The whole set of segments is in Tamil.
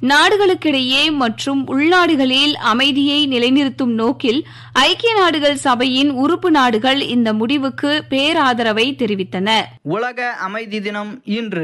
நாடுகளுக்கிடையே மற்றும் உள்நாடுகளில் அமைதியை நிலைநிறுத்தும் நோக்கில் ஐக்கிய நாடுகள் சபையின் உறுப்பு நாடுகள் இந்த முடிவுக்கு பேராதரவை தெரிவித்தன உலக அமைதி தினம் இன்று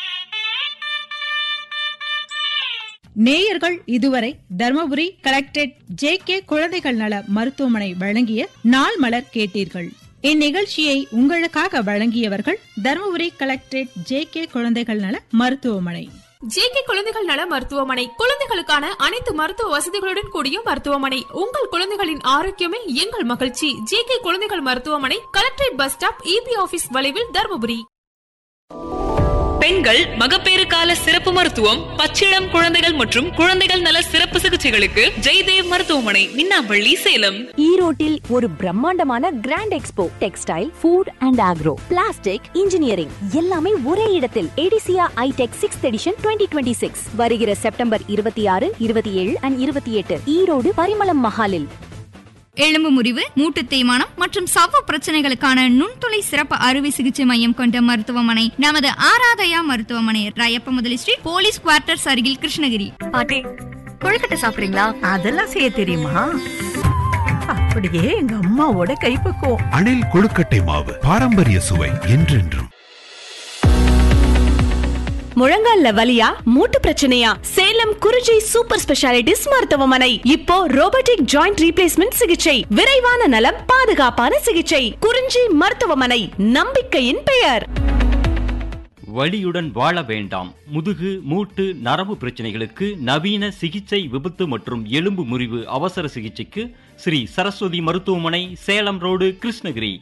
நேயர்கள் இதுவரை தர்மபுரி கலெக்டரேட் ஜே கே குழந்தைகள் நல மருத்துவமனை வழங்கிய நாள் மலர் கேட்டீர்கள் இந்நிகழ்ச்சியை உங்களுக்காக வழங்கியவர்கள் தர்மபுரி கலெக்டரேட் ஜே கே குழந்தைகள் நல மருத்துவமனை ஜேகே குழந்தைகள் நல மருத்துவமனை குழந்தைகளுக்கான அனைத்து மருத்துவ வசதிகளுடன் கூடிய மருத்துவமனை உங்கள் குழந்தைகளின் ஆரோக்கியமே எங்கள் மகிழ்ச்சி ஜேகே குழந்தைகள் மருத்துவமனை collectorate bus stop EB office வளைவில் தருமபுரி பெண்கள் மகப்பேறு கால சிறப்பு மருத்துவம் பச்சிளம் குழந்தைகள் மற்றும் குழந்தைகள் நல சிறப்பு சிகிச்சைகளுக்கு ஜெய்தேவ் மருத்துவமனை மின்னாம்பள்ளி சேலம் ஈரோட்டில் ஒரு பிரம்மாண்டமான grand expo textile food and agro plastic engineering எல்லாமே ஒரே இடத்தில் ஏடிசியா iTech sixth edition twenty twenty six வருகிற செப்டம்பர் இருபத்தி ஆறு இருபத்தி ஏழு அண்ட் இருபத்தி எட்டு ஈரோடு பரிமளம் மஹாலில் எலும்பு முறிவு மூட்டு தேய்மானம் மற்றும் சவ்வு பிரச்சனைகளுக்கான நுண்துளை சிறப்பு அறுவை சிகிச்சை மையம் கொண்ட மருத்துவமனை நமது ஆராதயா மருத்துவமனை ராயப்ப முதலி ஸ்ட்ரீட் போலீஸ் குவார்ட்டர்ஸ் அருகில் கிருஷ்ணகிரி பாட்டி கொழுக்கட்டை சாப்பிடுறீங்களா அதெல்லாம் செய்ய தெரியுமா அப்படியே எங்க அம்மாவோட கைப்பக்குவம் அணில் கொழுக்கட்டை மாவு பாரம்பரிய சுவை என்றென்றும் முழங்கால்ல வலியா மூட்டு பிரச்சனையா சேலம் குறிஞ்சி சூப்பர் ஸ்பெஷாலிட்டிஸ் மருத்துவமனை இப்போ ரோபோட்டிக் ஜாயிண்ட் ரீப்ளேஸ்மெண்ட் சிகிச்சை விரைவான நலம் பாதுகாப்பான சிகிச்சை குறிஞ்சி மருத்துவமனை நம்பிக்கையின் பெயர் வலியுடன் வாழ வேண்டாம் முதுகு மூட்டு நரம்பு பிரச்சனைகளுக்கு நவீன சிகிச்சை விபத்து மற்றும் எலும்பு முறிவு அவசர சிகிச்சைக்கு ஸ்ரீ சரஸ்வதி மருத்துவமனை சேலம் ரோடு கிருஷ்ணகிரி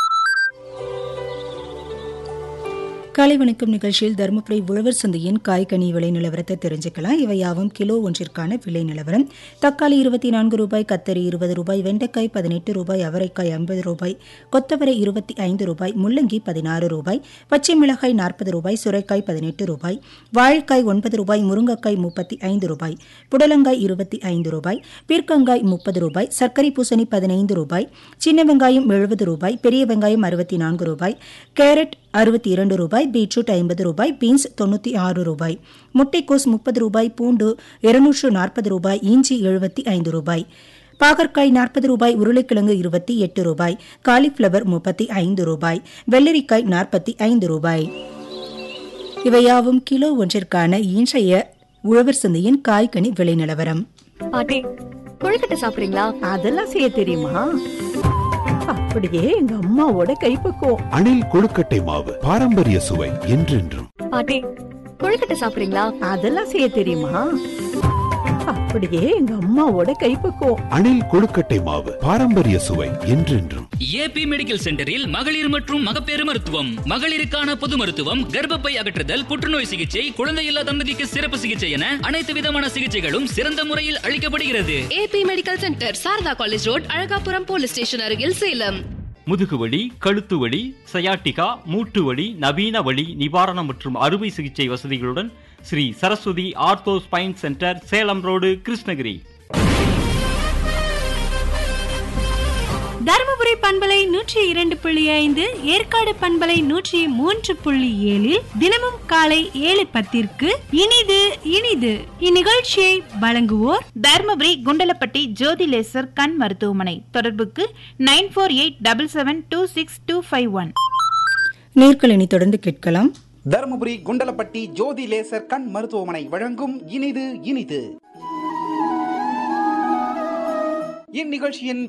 காலை வணக்கம் நிகழ்ச்சியில் தருமபுரி உழவர் சந்தையின் காய்கனி விலை நிலவரத்தை தெரிஞ்சுக்கலாம் இவை யாவும் கிலோ ஒன்றிற்கான விலை நிலவரம் தக்காளி இருபத்தி நான்கு ரூபாய் கத்தரி இருபது ரூபாய் வெண்டைக்காய் பதினெட்டு ரூபாய் அவரைக்காய் ஐம்பது ரூபாய் கொத்தவரை இருபத்தி ஐந்து ரூபாய் முள்ளங்கி பதினாறு ரூபாய் பச்சை மிளகாய் நாற்பது ரூபாய் சுரைக்காய் பதினெட்டு ரூபாய் வாழைக்காய் ஒன்பது ரூபாய் முருங்கைக்காய் முப்பத்தி ஐந்து ரூபாய் புடலங்காய் இருபத்தி ஐந்து ரூபாய் பீர்க்கங்காய் முப்பது ரூபாய் சர்க்கரை பூசணி பதினைந்து ரூபாய் சின்ன வெங்காயம் எழுபது ரூபாய் பெரிய வெங்காயம் அறுபத்தி நான்கு ரூபாய் கேரட் அறுபத்தி இரண்டு ரூபாய் பீட்ரூட் ஐம்பது ரூபாய் பீன்ஸ் தொண்ணூற்றி ஆறு ரூபாய் முட்டைக்கோஸ் முப்பது ரூபாய் பூண்டு இருநூற்று நாற்பது ரூபாய் இஞ்சி எழுபத்தி ஐந்து ரூபாய் பாகற்காய் நாற்பது ரூபாய் உருளைக்கிழங்கு இருபத்தி எட்டு ரூபாய் காலிஃப்ளவர் முப்பத்தி ஐந்து ரூபாய் வெள்ளரிக்காய் நாற்பத்தி ஐந்து ரூபாய் இவையாவும் கிலோ ஒன்றிற்கான இன்றைய உழவர் சந்தையின் காய்கனி விலை நிலவரம் பாட்டி கொழுக்கட்டை சாப்பிடுறீங்களா அதெல்லாம் செய்ய தெரியுமா அப்படியே எங்க அம்மாவோட கைப்பக்குவம் அணில் கொழுக்கட்டை மாவு பாரம்பரிய சுவை என்றென்றும் பாட்டி கொழுக்கட்டை சாப்பிடுறீங்களா அதெல்லாம் செய்ய தெரியுமா அப்படியே எங்க அம்மாவோட கைப்பக்குவம் அணில் கொழுக்கட்டை மாவு பாரம்பரிய சுவை என்றென்றும் ஏபி மெடிக்கல் சென்டரில் மகளிர் மற்றும் மகப்பேறு மருத்துவம் மகளிருக்கான பொது மருத்துவம் கர்ப்பப்பை அகற்றுதல் புற்றுநோய் சிகிச்சை குழந்தையில்லா தம்பதிக்கு சிறப்பு சிகிச்சை என அனைத்து விதமான சிகிச்சைகளும் சிறந்த முறையில் அளிக்கப்படுகிறது AB medical centre Sarada college road Alagapuram police station அருகில் சேலம் முதுகுவலி கழுத்து வலி சயாட்டிகா மூட்டு வலி நவீன வலி நிவாரணம் மற்றும் அறுவை சிகிச்சை வசதிகளுடன் Sri Saraswathi ortho spine centre Salem road Krishnagiri Dharmapuri பண்பலை நூற்றி இரண்டு புள்ளி ஐந்து ஏற்காடு பண்பலை நூற்றி மூன்று புள்ளி ஏழில் தினமும் காலை ஏழு பத்திற்கு இனிது இனிது இந்நிகழ்ச்சியை வழங்குவோர் தருமபுரி குண்டலப்பட்டி ஜோதி லேசர் கண் மருத்துவமனை தொடர்புக்கு nine four eight double seven two six two five one நேர்களை தொடர்ந்து கேட்கலாம் தருமபுரி குண்டலப்பட்டி ஜோதி லேசர் கண் மருத்துவமனை வழங்கும் இனிது இனிது இந்நிகழ்ச்சியின்